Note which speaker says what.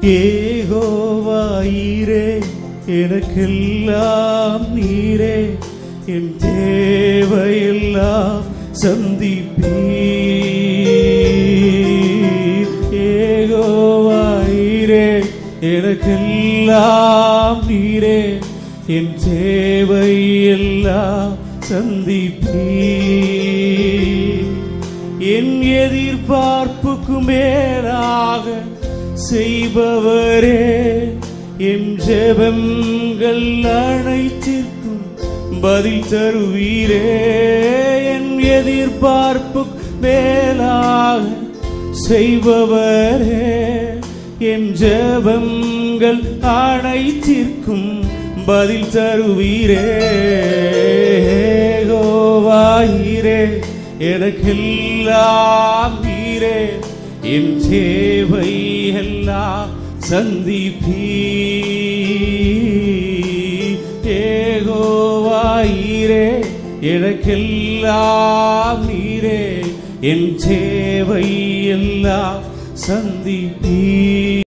Speaker 1: ஏகோவாயிரே எனக்கெல்லாம் நீரே என் தேவையெல்லாம் சந்திப்பீர் ஏகோவாயிரே எனக்கெல்லாம் நீரே என் தேவையெல்லாம் சந்திப்பீர் என் எதிர்பார்ப்புக்கு மேலாக செய்பவரே என் ஜெபங்கள் அனைத்திற்கும் பதில் தருவீரே என் எதிர்பார்ப்புக்கு மேலாக செய்பவரே என் ஜெபங்கள் அனைத்திற்கும் பதில் தருவீரே கோவாயிரே எனக்கெல்லாம் நீரே என் தேவை எல்லாம் சந்திப்பீ ஏகோவாயிரே எனக்கெல்லாம் நீரே என் தேவை எல்லாம் சந்திப்பீ